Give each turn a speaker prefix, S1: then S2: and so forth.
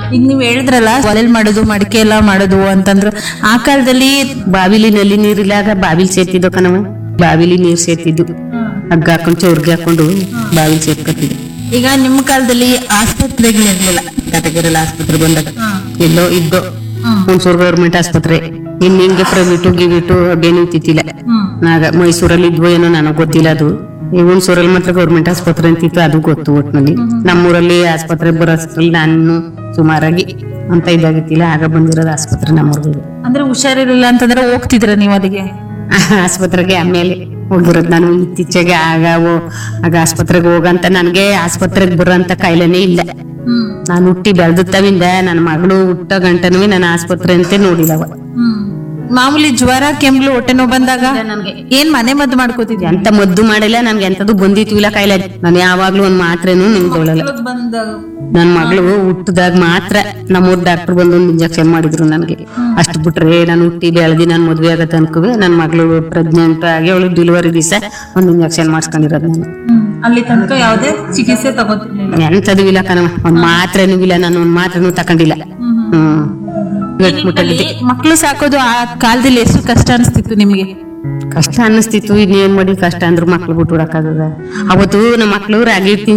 S1: ಈಗ ನೀವ್ ಹೇಳಿದ್ರಲ್ಲ ಒಲೆಲ್ ಮಾಡೋದು ಮಡಿಕೆ ಎಲ್ಲ ಮಾಡೋದು ಅಂತಂದ್ರು ಆ ಕಾಲದಲ್ಲಿ
S2: ಬಾವಿಲಿ ನಲ್ಲಿ ನೀರಿಲ್ಲಾಗ ಬಾವಿಲಿ ಸೇರ್ತಿದ್ದೋ ಕಣವ ಬಾವಿಲಿ ನೀರ್ ಸೇರ್ತಿದ್ದು ಹಗ್ಗ ಹಾಕೊಂಡು ಚೌರ್ಗೆ ಹಾಕೊಂಡು ಬಾವಿಲಿ ಸೇರ್ಕೊತಿದ್ದು
S1: ಈಗ ನಿಮ್ ಕಾಲದಲ್ಲಿ ಆಸ್ಪತ್ರೆಗಳಿರ್ಲಿಲ್ಲ
S2: ಕಟಗಿರಲ್ಲ ಆಸ್ಪತ್ರೆ ಬಂದಾಗ ಎಲ್ಲೋ ಇದ್ದೋ ಹುಣಸೂರು ಗೌರ್ಮೆಂಟ್ ಆಸ್ಪತ್ರೆ ಇನ್ ಹಿಂಗೆ ಪ್ರೈವೇಟು ಗಿವಿಟು ಅದೇನು ಇತ್ತಿಲ್ಲ ಆಗ ಮೈಸೂರಲ್ಲಿ ಇದ್ವೋ ಏನೋ ನನಗ್ ಗೊತ್ತಿಲ್ಲ ಅದು ಈ ಹುಣಸೂರಲ್ಲಿ ಮಾತ್ರ ಗೌರ್ಮೆಂಟ್ ಆಸ್ಪತ್ರೆ ಅಂತಿತ್ತು ಅದು ಗೊತ್ತು ಒಟ್ನಲ್ಲಿ ನಮ್ಮೂರಲ್ಲಿ ಆಸ್ಪತ್ರೆ ಬರೋಷ್ಟ್ರಲ್ಲಿ ನಾನು ಸುಮಾರಾಗಿ ಅಂತ ಇದಾಗಿತ್ತಿಲ್ಲ ಆಗ ಬಂದಿರೋದು ಆಸ್ಪತ್ರೆ ನಮ್ಮೂರಿಗೆ
S1: ಅಂದ್ರೆ ಹುಷಾರಿರ್ಲಿಲ್ಲ ಅಂತಂದ್ರೆ ಹೋಗ್ತಿದ್ರ ನೀವು ಅಲ್ಲಿಗೆ
S2: ಆಸ್ಪತ್ರೆಗೆ ಆಮೇಲೆ ಹೋಗಿರೋದು ನಾನು ಇತ್ತೀಚೆಗೆ ಆಗ ಓ- ಆಗ ಆಸ್ಪತ್ರೆಗೆ ಹೋಗಂತ ನನಗೆ ಆಸ್ಪತ್ರೆಗೆ ಬರೋಂತ ಕಾಯಿಲೆನೇ ಇಲ್ಲ ನಾನು ಹುಟ್ಟಿ ಬೆಳೆದತ್ತವಿಂದ ನನ್ನ ಮಗಳು ಹುಟ್ಟ ಗಂಟನೂ ನಾನು ಆಸ್ಪತ್ರೆ ಅಂತೆ ನೋಡಿಲ್ಲವ
S1: ಮಾಮೂಲಿ ಜ್ವರ ಕೆಮ್ಲು ಹೊಟ್ಟೆ ನೋವು ಬಂದಾಗ ಏನ್ ಮನೆ ಮದ್ದು ಮಾಡ್ಕೋತಿದ್ಯಾ
S2: ಎಂತ ಮದ್ದು ಮಾಡಿಲ್ಲ ನನ್ಗೆ ಎಂತದ್ದು ಬಂದಿತ್ತು ಇಲ್ಲ ಕಾಯಿಲೆ ನಾನು ಯಾವಾಗ್ಲೂ ಒಂದ್ ಮಾತ್ರೆನೂ ನಿಮ್ದೊಳಲ್ಲ ನನ್ನ ಮಗಳು ಹುಟ್ಟದಾಗ ಮಾತ್ರ ನಮ್ಮೂರ್ ಡಾಕ್ಟರ್ ಬಂದು ಒಂದು ಇಂಜೆಕ್ಷನ್ ಮಾಡಿದ್ರು ನನಗೆ ಅಷ್ಟು ಬಿಟ್ರೆ ನಾನು ಹುಟ್ಟಿ ಬೆಳೆದಿ ನಾನು ಮದ್ವೆ ಆಗತ್ತೆ ಅನ್ಕೋವೆ ನನ್ನ ಮಗಳು ಪ್ರೆಗ್ನೆಂಟ್ ಆಗಿ ಅವಳು ಡೆಲಿವರಿ ದಿವಸ ಒಂದು ಇಂಜೆಕ್ಷನ್ ಮಾಡಿಸ್ಕೊಂಡಿರೋದು ನಾನು
S1: ಅಲ್ಲಿ ತನಕ ಯಾವ್ದೇ ಚಿಕಿತ್ಸೆ ತಗೋತಿರ್ಲಿಲ್ಲ
S2: ಎಂತದು ಇಲ್ಲ ಕಣವ ಒಂದ್ ಮಾತ್ರೆನೂ ಇಲ್ಲ ನಾನು ಒಂದ್ ಮಾತ್ರೆನೂ ತಕೊಂಡಿಲ್ಲ ಹ್ಮ್ ಗಟ್ಬಿಟ್ಟಿದ್ದೆ
S1: ಮಕ್ಳು ಸಾಕೋದು ಆ ಕಾಲದಲ್ಲಿ ಎಷ್ಟು ಕಷ್ಟ ಅನಿಸ್ತಿತ್ತು ನಿಮ್ಗೆ
S2: ಕಷ್ಟ ಅನ್ನಿಸ್ತಿತ್ತು ಇನ್ನೇನ್ ಮಾಡಿ ಕಷ್ಟ ಅಂದ್ರು ಮಕ್ಳು ಬಿಟ್ಟು ಬಿಡಕ್ಕಾಗದ ಅವತ್ತು ನಮ್ಮ ಮಕ್ಳು ರಾಗಿ ಹಿಟ್